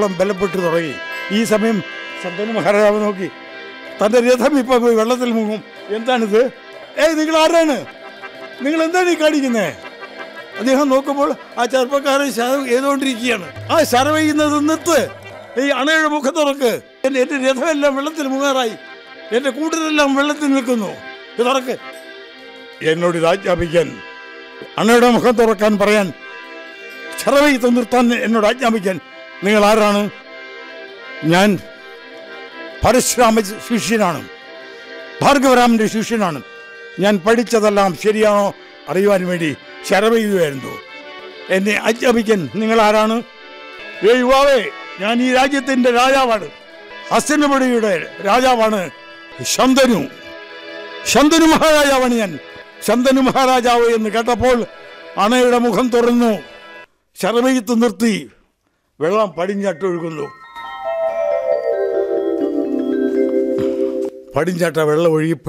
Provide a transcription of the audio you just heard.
വെള്ളം ബലപ്പെട്ടു തുടങ്ങി ഈ സമയം ശന്തനു മഹാരാജാവ് നോക്കി തന്റെ രഥം ഇപ്പൊ പോയി വെള്ളത്തിൽ മുങ്ങും എന്താണിത് ഏയ് നിങ്ങൾ ആരാണ് നിങ്ങൾ എന്താണ് ഈ കാണിക്കുന്നത് അദ്ദേഹം നോക്കുമ്പോൾ ആ ചെറുപ്പക്കാരൻ ശരം ചെയ്തുകൊണ്ടിരിക്കുകയാണ് ആ ശരം ചെയ്യുന്നത് നിർത്ത് ഈ അണയുടെ മുഖം തുറക്ക് എന്റെ എന്റെ രഥമെല്ലാം വെള്ളത്തിൽ മുങ്ങാറായി എന്റെ കൂട്ടരെല്ലാം വെള്ളത്തിൽ നിൽക്കുന്നു ഇത് തുറക്ക് എന്നോട് ഇത് ആജ്ഞാപിക്കാൻ അണയുടെ മുഖം തുറക്കാൻ പറയാൻ ശരവയ്ത്ത് നിർത്താൻ എന്നോട് ആജ്ഞാപിക്കാൻ നിങ്ങൾ ആരാണ് ഞാൻ പരശുരാമ ശിഷ്യനാണ് ഭാർഗവരാമന്റെ ശിഷ്യനാണ് ഞാൻ പഠിച്ചതെല്ലാം ശരിയാണോ അറിയുവാൻ വേണ്ടി ശരവെയ്യുമായിരുന്നു എന്നെ ആജ്ഞാപിക്കാൻ നിങ്ങൾ ആരാണ് ഏ യുവാവേ ഞാൻ ഈ രാജ്യത്തിന്റെ രാജാവാണ് അസനപടിയുടെ രാജാവാണ് ശന്തനു ശന്തനു മഹാരാജാവാണ് ഞാൻ ശന്തനു മഹാരാജാവ് എന്ന് കേട്ടപ്പോൾ അണയുടെ മുഖം തുറന്നു ശരവെയ്ത്ത് നിർത്തി വെള്ളം പടിഞ്ഞാട്ടൊഴുകുന്നു പടിഞ്ഞാട്ട വെള്ളം ഒഴുകി